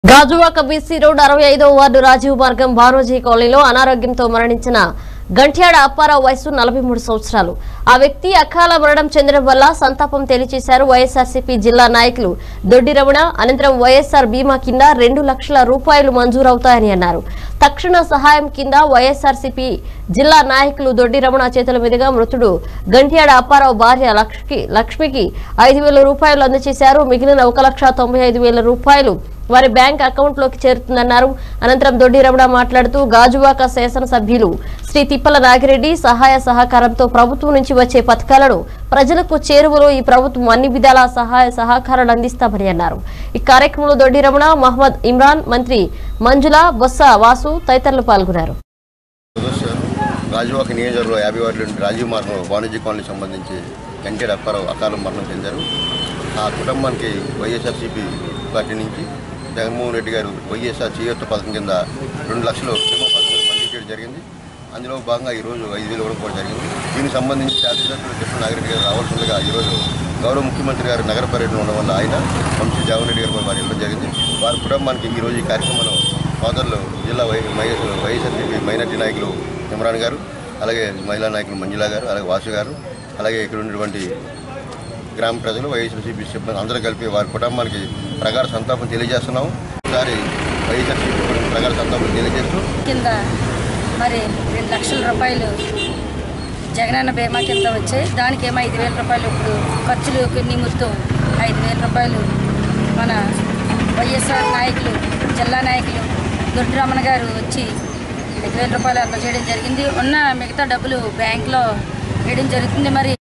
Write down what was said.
Gajuwaka BC road అరవై ఐదో ward Rajiv మార్గం బారోజీ కాలనీలో అనారోగ్యంతో మరణించిన గంట్యాడ అప్పారావు వయసు నలభై మూడు సంవత్సరాలు ఆ వ్యక్తి అకాల మరణం చెందడం వల్ల సంతాపం తెలియజేశారు వైఎస్ఆర్సీపీ జిల్లా నాయకులు దొడ్డి రమణ అనంతరం వైఎస్ఆర్ బీమా కింద రెండు లక్షల రూపాయలు మంజూరవుతాయని అన్నారు తక్షణ సహాయం కింద వైఎస్ఆర్సీపీ జిల్లా నాయకులు దొడ్డి రమణ చేతుల మీదుగా మృతుడు గంట్యాడ అప్పారావు భార్య లక్ష్మికి లక్ష్మికి ఐదు వేల రూపాయలు అందజేశారు మిగిలిన ఒక లక్ష తొంభై ఐదు వేల రూపాయలు వారి బ్యాంక్ అకౌంట్ లోకి చేరుతుందన్నారు అనంతరం దొడ్డి రమణ మాట్లాడుతూ గాజువాక శాసనసభ్యులు శ్రీ తిప్పల నాగిరెడ్డి సహాయ సహకారంతో ప్రభుత్వం నుంచి వచ్చే పథకాలను ప్రజలకు చేరువలో ఈ ప్రభుత్వం అన్ని విధాల సహాయ సహకారాలు అందిస్తామని అన్నారు ఈ కార్యక్రమంలో దొడ్డి రమణ మహమ్మద్ ఇమ్రాన్ మంత్రి మంజుల బొత్స వాసు తదితరులు పాల్గొన్నారు ఈరోజు రాజువాక నియోజకవర్గంలో యాభై వార్డు రాజీవ్ మార్గంలో వాణిజ్య కాలనీకి సంబంధించి వెంకట అప్పారావు అకాల మరణం చెందారు ఆ కుటుంబానికి వైఎస్ఆర్సీపీ పార్టీ నుంచి జగన్మోహన్ రెడ్డి గారు వైఎస్ఆర్ చేయూత పథకం కింద రెండు లక్షలు బీమా పథకం మంజూరు చేయడం జరిగింది అందులో భాగంగా ఈరోజు ఐదు వేలు ఇవ్వడం కూడా జరిగింది దీనికి సంబంధించి శాసనసభ్యులు కృష్ణ నాగిరెడ్డి గారు రావాల్సిందిగా ఈరోజు గౌరవ ముఖ్యమంత్రి గారు నగర పర్యటన ఉండడం వల్ల ఆయన వంశీ జగన్ రెడ్డి గారు కూడా వారు ఇవ్వడం జరిగింది వారి కుటుంబానికి ఈరోజు ఈ కార్యక్రమంలో సోదరులు జిల్లా వై వైఎస్ఆర్సీపీ మైనార్టీ నాయకులు ఇమ్రాన్ గారు అలాగే మహిళా నాయకులు మంజులా గారు అలాగే వాసు గారు అలాగే ఇక్కడ ఉన్నటువంటి గ్రామ ప్రజలు వైఎస్ఆర్సీపీ సిబ్బంది అందరూ కలిపి వారి కుటుంబానికి ప్రగాఢ సంతాపం తెలియజేస్తున్నాం ఒకసారి వైఎస్ఆర్సీపీ కుటుంబం ప్రగాఢ సంతాపం తెలియజేస్తూ కింద మరి రెండు లక్షల రూపాయలు జగనన్న బీమా కింద వచ్చాయి దానికి ఏమో ఐదు వేల రూపాయలు ఇప్పుడు ఖర్చులు నిమిత్తం ఐదు వేల రూపాయలు మన వైఎస్ఆర్ నాయకులు జిల్లా నాయకులు దొడ్డి రమణ గారు వచ్చి ఐదు వేల రూపాయలు అందజేయడం జరిగింది ఉన్న మిగతా డబ్బులు బ్యాంక్లో వేయడం జరుగుతుంది మరి